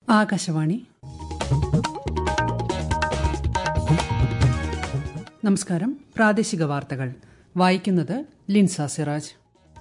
ആകാശവാണി നമസ്കാരം പ്രാദേശിക വാർത്തകൾ വായിക്കുന്നത് ലിൻസ സിറാജ്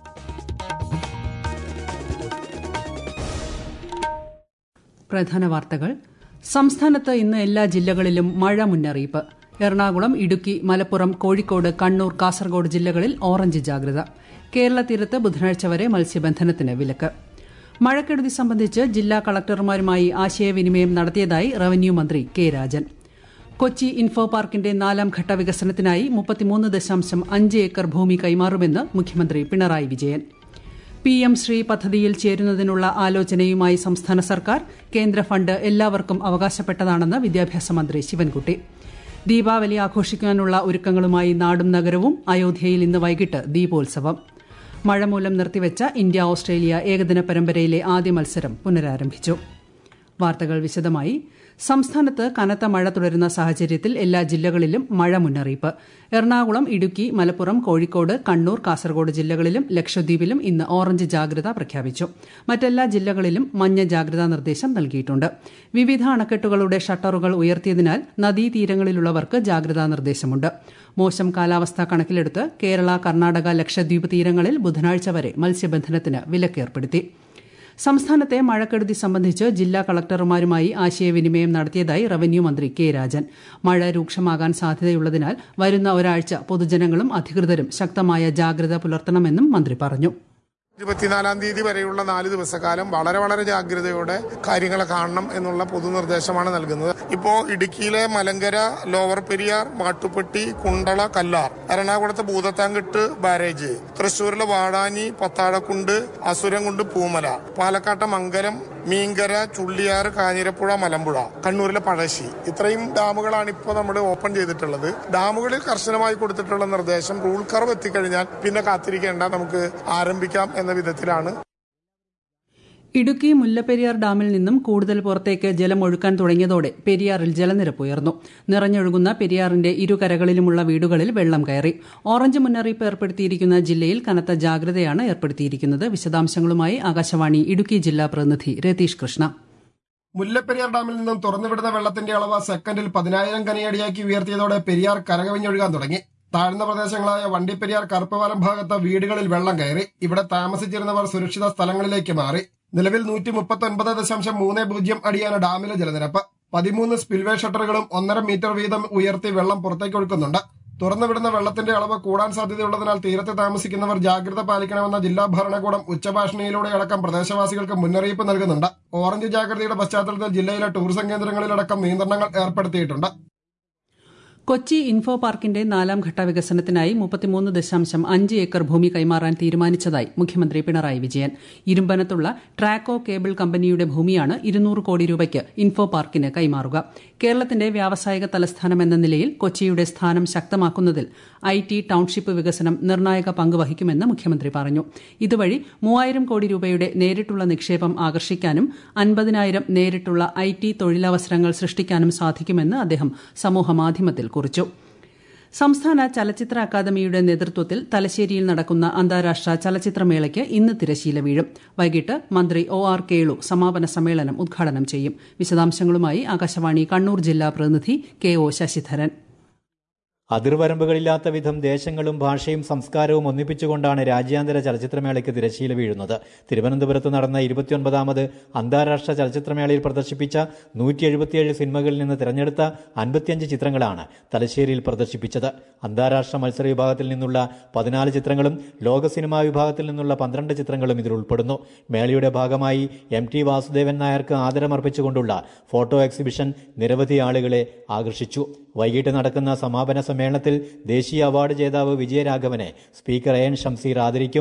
പ്രധാന വാർത്തകൾ സംസ്ഥാനത്ത് ഇന്ന് എല്ലാ ജില്ലകളിലും മഴ മുന്നറിയിപ്പ് എറണാകുളം ഇടുക്കി മലപ്പുറം കോഴിക്കോട് കണ്ണൂർ കാസർഗോഡ് ജില്ലകളിൽ ഓറഞ്ച് ജാഗ്രത കേരള തീരത്ത് ബുധനാഴ്ച വരെ മത്സ്യബന്ധനത്തിന് വിലക്ക് മഴക്കെടുതി സംബന്ധിച്ച് ജില്ലാ കളക്ടർമാരുമായി ആശയവിനിമയം നടത്തിയതായി റവന്യൂ മന്ത്രി കെ രാജൻ കൊച്ചി ഇൻഫോ പാർക്കിന്റെ നാലാം ഘട്ട വികസനത്തിനായി മുപ്പത്തിമൂന്ന് ദശാംശം അഞ്ച് ഏക്കർ ഭൂമി കൈമാറുമെന്ന് മുഖ്യമന്ത്രി പിണറായി വിജയൻ പി എം ശ്രീ പദ്ധതിയിൽ ചേരുന്നതിനുള്ള ആലോചനയുമായി സംസ്ഥാന സർക്കാർ കേന്ദ്ര ഫണ്ട് എല്ലാവർക്കും അവകാശപ്പെട്ടതാണെന്ന് വിദ്യാഭ്യാസ മന്ത്രി ശിവൻകുട്ടി ദീപാവലി ആഘോഷിക്കാനുള്ള ഒരുക്കങ്ങളുമായി നാടും നഗരവും അയോധ്യയിൽ ഇന്ന് വൈകിട്ട് ദീപോത്സവം മഴ മൂലം നിർത്തിവെച്ച ഇന്ത്യ ഓസ്ട്രേലിയ ഏകദിന പരമ്പരയിലെ ആദ്യ മത്സരം പുനരാരംഭിച്ചു വാർത്തകൾ വിശദമായി സംസ്ഥാനത്ത് കനത്ത മഴ തുടരുന്ന സാഹചര്യത്തിൽ എല്ലാ ജില്ലകളിലും മഴ മുന്നറിയിപ്പ് എറണാകുളം ഇടുക്കി മലപ്പുറം കോഴിക്കോട് കണ്ണൂർ കാസർഗോഡ് ജില്ലകളിലും ലക്ഷദ്വീപിലും ഇന്ന് ഓറഞ്ച് ജാഗ്രത പ്രഖ്യാപിച്ചു മറ്റെല്ലാ ജില്ലകളിലും മഞ്ഞ ജാഗ്രതാ നിർദ്ദേശം നൽകിയിട്ടുണ്ട് വിവിധ അണക്കെട്ടുകളുടെ ഷട്ടറുകൾ ഉയർത്തിയതിനാൽ നദീതീരങ്ങളിലുള്ളവർക്ക് ജാഗ്രതാ നിർദ്ദേശമുണ്ട് മോശം കാലാവസ്ഥ കണക്കിലെടുത്ത് കേരള കർണാടക ലക്ഷദ്വീപ് തീരങ്ങളിൽ ബുധനാഴ്ച വരെ മത്സ്യബന്ധനത്തിന് വിലക്കേർപ്പെടുത്തി സംസ്ഥാനത്തെ മഴക്കെടുതി സംബന്ധിച്ച് ജില്ലാ കളക്ടർമാരുമായി ആശയവിനിമയം നടത്തിയതായി റവന്യൂ മന്ത്രി കെ രാജൻ മഴ രൂക്ഷമാകാൻ സാധ്യതയുള്ളതിനാൽ വരുന്ന ഒരാഴ്ച പൊതുജനങ്ങളും അധികൃതരും ശക്തമായ ജാഗ്രത പുലർത്തണമെന്നും മന്ത്രി പറഞ്ഞു ഇരുപത്തിനാലാം തീയതി വരെയുള്ള നാല് ദിവസക്കാലം വളരെ വളരെ ജാഗ്രതയോടെ കാര്യങ്ങൾ കാണണം എന്നുള്ള പൊതുനിർദ്ദേശമാണ് നൽകുന്നത് ഇപ്പോ ഇടുക്കിയിലെ മലങ്കര ലോവർ പെരിയാർ മാട്ടുപ്പെട്ടി കുണ്ടള കല്ലാർ എറണാകുളത്തെ ഭൂതത്താങ്കെട്ട് ബാരേജ് തൃശ്ശൂരിലെ വാടാനി പത്താഴക്കുണ്ട് അസുരംകുണ്ട് പൂമല പാലക്കാട്ടെ മംഗലം മീങ്കര ചുള്ളിയാർ കാഞ്ഞിരപ്പുഴ മലമ്പുഴ കണ്ണൂരിലെ പഴശ്ശി ഇത്രയും ഡാമുകളാണ് ഇപ്പോൾ നമ്മൾ ഓപ്പൺ ചെയ്തിട്ടുള്ളത് ഡാമുകളിൽ കർശനമായി കൊടുത്തിട്ടുള്ള നിർദ്ദേശം റൂൾ കർവ് എത്തിക്കഴിഞ്ഞാൽ പിന്നെ കാത്തിരിക്കേണ്ട നമുക്ക് ആരംഭിക്കാം എന്ന വിധത്തിലാണ് ഇടുക്കി മുല്ലപ്പെരിയാർ ഡാമിൽ നിന്നും കൂടുതൽ പുറത്തേക്ക് ജലം ഒഴുക്കാൻ തുടങ്ങിയതോടെ പെരിയാറിൽ ജലനിരപ്പ് ഉയർന്നു നിറഞ്ഞൊഴുകുന്ന പെരിയാറിന്റെ ഇരുകരകളിലുമുള്ള വീടുകളിൽ വെള്ളം കയറി ഓറഞ്ച് മുന്നറിയിപ്പ് ഏർപ്പെടുത്തിയിരിക്കുന്ന ജില്ലയിൽ കനത്ത ജാഗ്രതയാണ് ഏർപ്പെടുത്തിയിരിക്കുന്നത് വിശദാംശങ്ങളുമായി ആകാശവാണി ഇടുക്കി ജില്ലാ പ്രതിനിധി രതീഷ് കൃഷ്ണ മുല്ലപ്പെരിയാർ ഡാമിൽ നിന്നും തുറന്നുവിടുന്ന വെള്ളത്തിന്റെ അളവ് സെക്കൻഡിൽ പതിനായിരം കനയടിയാക്കി ഉയർത്തിയതോടെ പെരിയാർ കരകവിഞ്ഞൊഴുകാൻ തുടങ്ങി താഴ്ന്ന പ്രദേശങ്ങളായ വണ്ടിപ്പെരിയാർ കറുപ്പവാലം ഭാഗത്ത് വീടുകളിൽ വെള്ളം കയറി ഇവിടെ താമസിച്ചിരുന്നവർ സുരക്ഷിത സ്ഥലങ്ങളിലേക്ക് മാറി നിലവിൽ നൂറ്റി മുപ്പത്തി ഒൻപത് ദശാംശം മൂന്ന് പൂജ്യം അടിയാണ് ഡാമിലെ ജലനിരപ്പ് പതിമൂന്ന് സ്പിൽവേ ഷട്ടറുകളും ഒന്നര മീറ്റർ വീതം ഉയർത്തി വെള്ളം പുറത്തേക്ക് ഒഴുക്കുന്നുണ്ട് തുറന്നുവിടുന്ന വെള്ളത്തിന്റെ അളവ് കൂടാൻ സാധ്യതയുള്ളതിനാൽ തീരത്ത് താമസിക്കുന്നവർ ജാഗ്രത പാലിക്കണമെന്ന ജില്ലാ ഭരണകൂടം ഉച്ചഭാഷണിയിലൂടെ അടക്കം പ്രദേശവാസികൾക്ക് മുന്നറിയിപ്പ് നൽകുന്നുണ്ട് ഓറഞ്ച് ജാഗ്രതയുടെ പശ്ചാത്തലത്തിൽ ജില്ലയിലെ ടൂറിസം കേന്ദ്രങ്ങളിലടക്കം നിയന്ത്രണങ്ങൾ ഏർപ്പെടുത്തിയിട്ടുണ്ട് കൊച്ചി ഇൻഫോ പാർക്കിന്റെ നാലാം ഘട്ട വികസനത്തിനായി മുപ്പത്തിമൂന്ന് ദശാംശം അഞ്ച് ഏക്കർ ഭൂമി കൈമാറാൻ തീരുമാനിച്ചതായി മുഖ്യമന്ത്രി പിണറായി വിജയൻ ഇരുമ്പനത്തുള്ള ട്രാക്കോ കേബിൾ കമ്പനിയുടെ ഭൂമിയാണ് ഇരുന്നൂറ് കോടി രൂപയ്ക്ക് ഇൻഫോ പാർക്കിന് കൈമാറുക കേരളത്തിന്റെ വ്യാവസായിക തലസ്ഥാനം എന്ന നിലയിൽ കൊച്ചിയുടെ സ്ഥാനം ശക്തമാക്കുന്നതിൽ ഐ ടി ടൌൺഷിപ്പ് വികസനം നിർണായക പങ്ക് വഹിക്കുമെന്ന് മുഖ്യമന്ത്രി പറഞ്ഞു ഇതുവഴി മൂവായിരം കോടി രൂപയുടെ നേരിട്ടുള്ള നിക്ഷേപം ആകർഷിക്കാനും അൻപതിനായിരം നേരിട്ടുള്ള ഐ ടി തൊഴിലവസരങ്ങൾ സൃഷ്ടിക്കാനും സാധിക്കുമെന്ന് അദ്ദേഹം സമൂഹമാധ്യമത്തിൽ കുറിച്ചു സംസ്ഥാന ചലച്ചിത്ര അക്കാദമിയുടെ നേതൃത്വത്തിൽ തലശ്ശേരിയിൽ നടക്കുന്ന അന്താരാഷ്ട്ര ചലച്ചിത്രമേളയ്ക്ക് ഇന്ന് തിരശീല വീഴും വൈകിട്ട് മന്ത്രി ഒ ആർ കേളു സമാപന സമ്മേളനം ഉദ്ഘാടനം ചെയ്യും വിശദാംശങ്ങളുമായി ആകാശവാണി കണ്ണൂർ ജില്ലാ പ്രതിനിധി കെ ഒ ശശിധരൻ അതിർവരമ്പുകളില്ലാത്ത വിധം ദേശങ്ങളും ഭാഷയും സംസ്കാരവും ഒന്നിപ്പിച്ചുകൊണ്ടാണ് രാജ്യാന്തര ചലച്ചിത്രമേളയ്ക്ക് തിരശ്ശീല വീഴുന്നത് തിരുവനന്തപുരത്ത് നടന്ന ഇരുപത്തിയൊൻപതാമത് അന്താരാഷ്ട്ര ചലച്ചിത്രമേളയിൽ പ്രദർശിപ്പിച്ച നൂറ്റി എഴുപത്തിയേഴ് സിനിമകളിൽ നിന്ന് തിരഞ്ഞെടുത്ത അൻപത്തിയഞ്ച് ചിത്രങ്ങളാണ് തലശ്ശേരിയിൽ പ്രദർശിപ്പിച്ചത് അന്താരാഷ്ട്ര മത്സര വിഭാഗത്തിൽ നിന്നുള്ള പതിനാല് ചിത്രങ്ങളും ലോക സിനിമാ വിഭാഗത്തിൽ നിന്നുള്ള പന്ത്രണ്ട് ചിത്രങ്ങളും ഇതിൽ ഉൾപ്പെടുന്നു മേളയുടെ ഭാഗമായി എം ടി വാസുദേവൻ നായർക്ക് ആദരമർപ്പിച്ചുകൊണ്ടുള്ള ഫോട്ടോ എക്സിബിഷൻ നിരവധി ആളുകളെ ആകർഷിച്ചു വൈകിട്ട് നടക്കുന്ന സമാപന സമ്മേളനത്തിൽ ദേശീയ അവാർഡ് ജേതാവ് വിജയരാഘവനെ സ്പീക്കർ എ എൻ ഷംസീർ ആദരിക്കും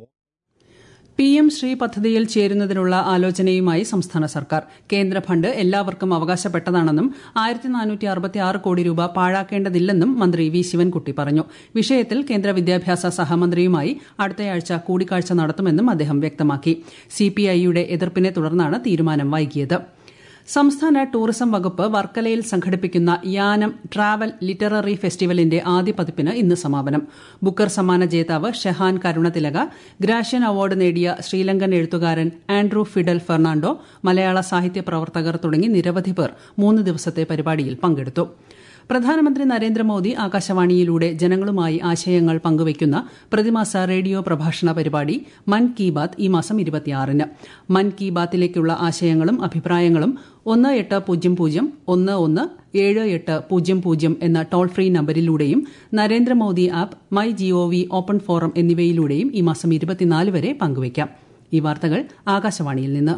പി എം ശ്രീ പദ്ധതിയിൽ ചേരുന്നതിനുള്ള ആലോചനയുമായി സംസ്ഥാന സർക്കാർ കേന്ദ്ര ഫണ്ട് എല്ലാവർക്കും അവകാശപ്പെട്ടതാണെന്നും ആയിരത്തി നാനൂറ്റി അറുപത്തി ആറ് കോടി രൂപ പാഴാക്കേണ്ടതില്ലെന്നും മന്ത്രി വി ശിവൻകുട്ടി പറഞ്ഞു വിഷയത്തിൽ കേന്ദ്ര വിദ്യാഭ്യാസ സഹമന്ത്രിയുമായി അടുത്തയാഴ്ച കൂടിക്കാഴ്ച നടത്തുമെന്നും അദ്ദേഹം വ്യക്തമാക്കി സിപിഐയുടെ എതിർപ്പിനെ തുടർന്നാണ് തീരുമാനം വൈകിയത് സംസ്ഥാന ടൂറിസം വകുപ്പ് വർക്കലയിൽ സംഘടിപ്പിക്കുന്ന യാനം ട്രാവൽ ലിറ്റററി ഫെസ്റ്റിവലിന്റെ ആദ്യ പതിപ്പിന് ഇന്ന് സമാപനം ബുക്കർ സമ്മാന ജേതാവ് ഷെഹാൻ കരുണതിലക ഗ്രാഷ്യൻ അവാർഡ് നേടിയ ശ്രീലങ്കൻ എഴുത്തുകാരൻ ആൻഡ്രൂ ഫിഡൽ ഫെർണാണ്ടോ മലയാള സാഹിത്യ പ്രവർത്തകർ തുടങ്ങി നിരവധി പേർ മൂന്ന് ദിവസത്തെ പരിപാടിയിൽ പങ്കെടുത്തു പ്രധാനമന്ത്രി നരേന്ദ്രമോദി ആകാശവാണിയിലൂടെ ജനങ്ങളുമായി ആശയങ്ങൾ പങ്കുവയ്ക്കുന്ന പ്രതിമാസ റേഡിയോ പ്രഭാഷണ പരിപാടി മൻ കി ബാത്ത് ഈ മാസം ഇരുപത്തിയാറിന് മൻ കി ബാത്തിലേക്കുള്ള ആശയങ്ങളും അഭിപ്രായങ്ങളും ഒന്ന് എട്ട് പൂജ്യം പൂജ്യം ഒന്ന് ഒന്ന് ഏഴ് എട്ട് പൂജ്യം പൂജ്യം എന്ന ടോൾ ഫ്രീ നമ്പരിലൂടെയും Narendra Modi app my G O V open forum എന്നിവയിലൂടെയും ഈ മാസം ഇരുപത്തിനാല് വരെ പങ്കുവയ്ക്കാം ഈ വാർത്തകൾ ആകാശവാണിയിൽ നിന്ന്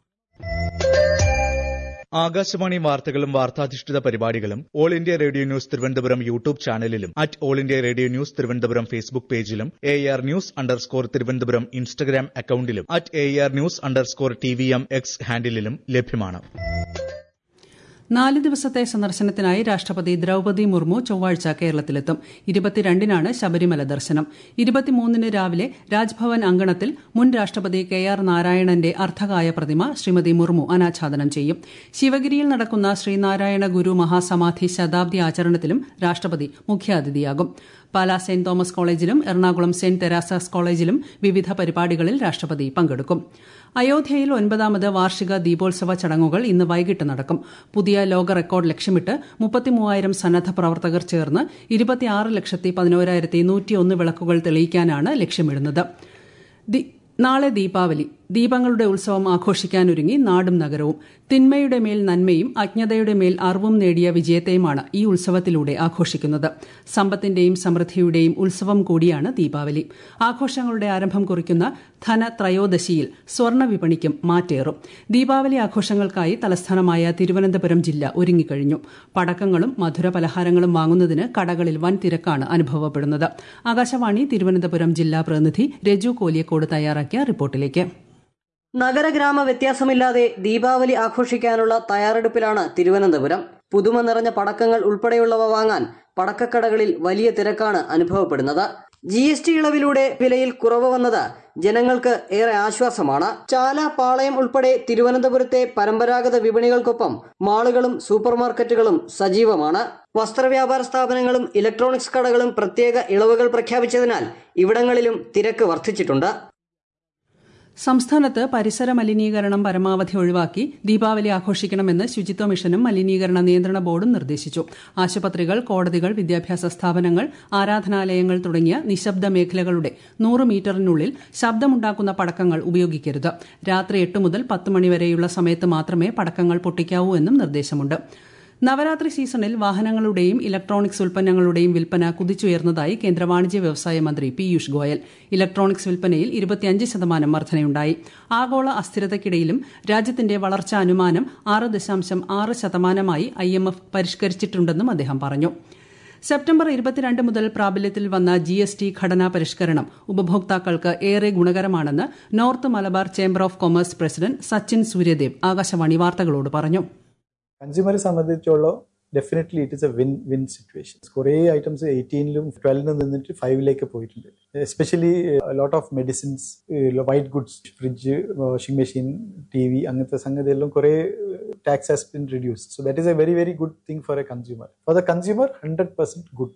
ആകാശവാണി വാർത്തകളും വാർത്താധിഷ്ഠിത പരിപാടികളും all India radio news Thiruvananthapuram YouTube ചാനലിലും at all India radio news Thiruvananthapuram Facebook പേജിലും A R news underscore Thiruvananthapuram Instagram അക്കൌണ്ടിലും at A R news underscore T V M X ഹാൻഡിലും ലഭ്യമാണ് നാല് ദിവസത്തെ സന്ദർശനത്തിനായി രാഷ്ട്രപതി ദ്രൌപതി മുർമു ചൊവ്വാഴ്ച കേരളത്തിലെത്തും ഇരുപത്തിരണ്ടിനാണ് ശബരിമല ദർശനം ഇരുപത്തിമൂന്നിന് രാവിലെ രാജ്ഭവൻ അങ്കണത്തിൽ മുൻ രാഷ്ട്രപതി കെ ആർ നാരായണന്റെ അർദ്ധകായ പ്രതിമ ശ്രീമതി മുർമു അനാച്ഛാദനം ചെയ്യും ശിവഗിരിയിൽ നടക്കുന്ന ശ്രീനാരായണ ഗുരു മഹാസമാധി ശതാബ്ദി ആചരണത്തിലും രാഷ്ട്രപതി മുഖ്യാതിഥിയാകും പാലാ സെന്റ് തോമസ് കോളേജിലും എറണാകുളം സെന്റ് തെരാസാസ് കോളേജിലും വിവിധ പരിപാടികളിൽ രാഷ്ട്രപതി പങ്കെടുക്കും അയോധ്യയിൽ ഒൻപതാമത് വാർഷിക ദീപോത്സവ ചടങ്ങുകൾ ഇന്ന് വൈകിട്ട് നടക്കും പുതിയ ലോക റെക്കോർഡ് ലക്ഷ്യമിട്ട് മുപ്പത്തിമൂവായിരം സന്നദ്ധ പ്രവർത്തകർ ചേർന്ന് ഇരുപത്തിയാറ് ലക്ഷത്തി പതിനോരായിരത്തി നൂറ്റിയൊന്ന് വിളക്കുകൾ തെളിയിക്കാനാണ് ലക്ഷ്യമിടുന്നത് നാളെ ദീപാവലി ദീപങ്ങളുടെ ഉത്സവം ആഘോഷിക്കാനൊരുങ്ങി നാടും നഗരവും തിന്മയുടെ മേൽ നന്മയും അജ്ഞതയുടെ മേൽ അറിവും നേടിയ വിജയത്തെയുമാണ് ഈ ഉത്സവത്തിലൂടെ ആഘോഷിക്കുന്നത് സമ്പത്തിന്റെയും സമൃദ്ധിയുടെയും ഉത്സവം കൂടിയാണ് ദീപാവലി ആഘോഷങ്ങളുടെ ആരംഭം കുറിക്കുന്ന ധനത്രയോദശിയിൽ സ്വർണ്ണ വിപണിക്കും മാറ്റേറും ദീപാവലി ആഘോഷങ്ങൾക്കായി തലസ്ഥാനമായ തിരുവനന്തപുരം ജില്ല ഒരുങ്ങിക്കഴിഞ്ഞു പടക്കങ്ങളും മധുര പലഹാരങ്ങളും വാങ്ങുന്നതിന് കടകളിൽ വൻ തിരക്കാണ് അനുഭവപ്പെടുന്നത് ആകാശവാണി തിരുവനന്തപുരം ജില്ലാ പ്രതിനിധി രജു കോലിയക്കോട് തയ്യാറാക്കിയ റിപ്പോർട്ടിലേക്ക് നഗരഗ്രാമ വ്യത്യാസമില്ലാതെ ദീപാവലി ആഘോഷിക്കാനുള്ള തയ്യാറെടുപ്പിലാണ് തിരുവനന്തപുരം പുതുമ നിറഞ്ഞ പടക്കങ്ങൾ ഉൾപ്പെടെയുള്ളവ വാങ്ങാൻ പടക്കക്കടകളിൽ വലിയ തിരക്കാണ് അനുഭവപ്പെടുന്നത് ജി എസ് ടി ഇളവിലൂടെ വിലയിൽ കുറവ് വന്നത് ജനങ്ങൾക്ക് ഏറെ ആശ്വാസമാണ് ചാല പാളയം ഉൾപ്പെടെ തിരുവനന്തപുരത്തെ പരമ്പരാഗത വിപണികൾക്കൊപ്പം മാളുകളും സൂപ്പർമാർക്കറ്റുകളും സജീവമാണ് വസ്ത്രവ്യാപാര സ്ഥാപനങ്ങളും ഇലക്ട്രോണിക്സ് കടകളും പ്രത്യേക ഇളവുകൾ പ്രഖ്യാപിച്ചതിനാൽ ഇവിടങ്ങളിലും തിരക്ക് വർദ്ധിച്ചിട്ടുണ്ട് സംസ്ഥാനത്ത് പരിസര മലിനീകരണം പരമാവധി ഒഴിവാക്കി ദീപാവലി ആഘോഷിക്കണമെന്ന് ശുചിത്വ മിഷനും മലിനീകരണ നിയന്ത്രണ ബോർഡും നിർദ്ദേശിച്ചു ആശുപത്രികൾ കോടതികൾ വിദ്യാഭ്യാസ സ്ഥാപനങ്ങൾ ആരാധനാലയങ്ങൾ തുടങ്ങിയ നിശബ്ദ മേഖലകളുടെ നൂറ് മീറ്ററിനുള്ളിൽ ശബ്ദമുണ്ടാക്കുന്ന പടക്കങ്ങൾ ഉപയോഗിക്കരുത് രാത്രി എട്ട് മുതൽ പത്ത് മണിവരെയുള്ള സമയത്ത് മാത്രമേ പടക്കങ്ങൾ പൊട്ടിക്കാവൂ എന്നും നിർദ്ദേശമുണ്ട് നവരാത്രി സീസണിൽ വാഹനങ്ങളുടെയും ഇലക്ട്രോണിക്സ് ഉൽപ്പന്നങ്ങളുടെയും വിൽപ്പന കുതിച്ചുയർന്നതായി കേന്ദ്ര വാണിജ്യ വ്യവസായ മന്ത്രി പീയൂഷ് ഗോയൽ ഇലക്ട്രോണിക്സ് വിൽപ്പനയിൽ ഇരുപത്തിയഞ്ച് ശതമാനം വർധനയുണ്ടായി ആഗോള അസ്ഥിരതയ്ക്കിടയിലും രാജ്യത്തിന്റെ വളർച്ചാ അനുമാനം ആറ് ദശാംശം ആറ് ശതമാനമായി ഐ എം എഫ് പരിഷ്കരിച്ചിട്ടുണ്ടെന്നും അദ്ദേഹം പറഞ്ഞു സെപ്റ്റംബർ ഇരുപത്തിരണ്ട് മുതൽ പ്രാബല്യത്തിൽ വന്ന ജി എസ് ടി ഘടനാ പരിഷ്കരണം ഉപഭോക്താക്കൾക്ക് ഏറെ ഗുണകരമാണെന്ന് north Malabar chamber of commerce president Sachin Suryadev Akashvani വാർത്തകളോട് പറഞ്ഞു കൺസ്യൂമറെ സംബന്ധിച്ചോളം definitely it is a win win situation കുറേ ഐറ്റംസ് എയ്റ്റീനിലും ട്വൽവിലും നിന്നിട്ട് ഫൈവിലേക്ക് പോയിട്ടുണ്ട് especially lot of medicines white goods fridge washing machine T V അങ്ങനത്തെ സംഗതിയെല്ലാം കുറേ tax has been reduce so that is a very very good thing for a consumer for the consumer hundred percent good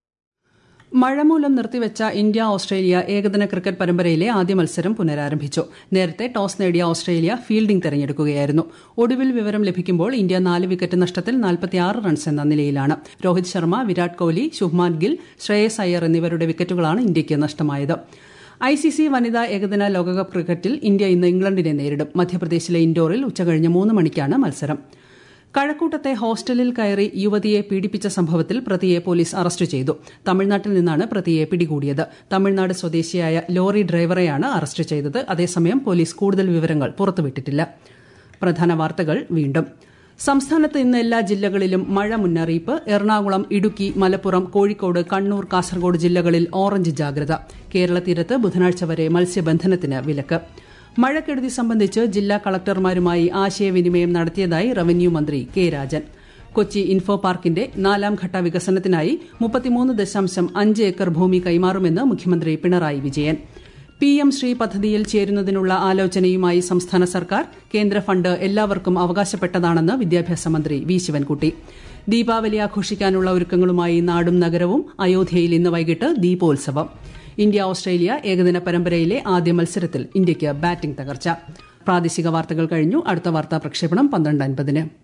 മഴ മൂലം നിർത്തിവെച്ച India Australia ഏകദിന cricket പരമ്പരയിലെ ആദ്യ മത്സരം പുനരാരംഭിച്ചു നേരത്തെ ടോസ് നേടിയ ഓസ്ട്രേലിയ ഫീൽഡിംഗ് തെരഞ്ഞെടുക്കുകയായിരുന്നു ഒടുവിൽ വിവരം ലഭിക്കുമ്പോൾ ഇന്ത്യ നാല് വിക്കറ്റ് നഷ്ടത്തിൽ നാൽപ്പത്തിയാറ് റൺസ് എന്ന നിലയിലാണ് രോഹിത് ശർമ്മ വിരാട് കോഹ്ലി ശുഭ്മാൻ ഗിൽ ശ്രേയസ് അയ്യർ എന്നിവരുടെ വിക്കറ്റുകളാണ് ഇന്ത്യയ്ക്ക് നഷ്ടമായത് ഐ സി സി വനിതാ ഏകദിന ലോകകപ്പ് ക്രിക്കറ്റിൽ ഇന്ത്യ ഇന്ന് ഇംഗ്ലണ്ടിനെ നേരിടും മധ്യപ്രദേശിലെ ഇൻഡോറിൽ ഉച്ചകഴിഞ്ഞ് മൂന്ന് മണിക്കാണ് മത്സരം കഴക്കൂട്ടത്തെ ഹോസ്റ്റലിൽ കയറി യുവതിയെ പീഡിപ്പിച്ച സംഭവത്തിൽ പ്രതിയെ പോലീസ് അറസ്റ്റ് ചെയ്തു തമിഴ്നാട്ടിൽ നിന്നാണ് പ്രതിയെ പിടികൂടിയത് തമിഴ്നാട് സ്വദേശിയായ ലോറി ഡ്രൈവറെയാണ് അറസ്റ്റ് ചെയ്തത് അതേസമയം പോലീസ് കൂടുതൽ വിവരങ്ങൾ പുറത്തുവിട്ടിട്ടില്ല പ്രധാന വാർത്തകൾ വീണ്ടും സംസ്ഥാനത്ത് ഇന്ന് എല്ലാ ജില്ലകളിലും മഴ മുന്നറിയിപ്പ് എറണാകുളം ഇടുക്കി മലപ്പുറം കോഴിക്കോട് കണ്ണൂർ കാസർഗോഡ് ജില്ലകളിൽ ഓറഞ്ച് ജാഗ്രത കേരള തീരത്ത് ബുധനാഴ്ച വരെ മത്സ്യബന്ധനത്തിന് വിലക്ക് മഴക്കെടുതി സംബന്ധിച്ച് ജില്ലാ കളക്ടർമാരുമായി ആശയവിനിമയം നടത്തിയതായി റവന്യൂ മന്ത്രി കെ രാജൻ കൊച്ചി ഇൻഫോ പാർക്കിന്റെ നാലാം ഘട്ട വികസനത്തിനായി മുപ്പത്തിമൂന്ന് ദശാംശം അഞ്ച് ഏക്കർ ഭൂമി കൈമാറുമെന്ന് മുഖ്യമന്ത്രി പിണറായി വിജയൻ പി എം ശ്രീ പദ്ധതിയിൽ ചേരുന്നതിനുള്ള ആലോചനയുമായി സംസ്ഥാന സർക്കാർ കേന്ദ്ര ഫണ്ട് എല്ലാവർക്കും അവകാശപ്പെട്ടതാണെന്ന് വിദ്യാഭ്യാസ മന്ത്രി വി ശിവൻകുട്ടി ദീപാവലി ആഘോഷിക്കാനുള്ള ഒരുക്കങ്ങളുമായി നാടും നഗരവും അയോധ്യയിൽ ഇന്ന് വൈകിട്ട് ദീപോത്സവം ഇന്ത്യ ഓസ്ട്രേലിയ ഏകദിന പരമ്പരയിലെ ആദ്യ മത്സരത്തിൽ ഇന്ത്യയ്ക്ക് ബാറ്റിംഗ് തകർച്ച പ്രാദേശിക വാർത്തകൾ കഴിഞ്ഞു അടുത്ത വാർത്താ പ്രക്ഷേപണം പന്ത്രണ്ട് അൻപതിന്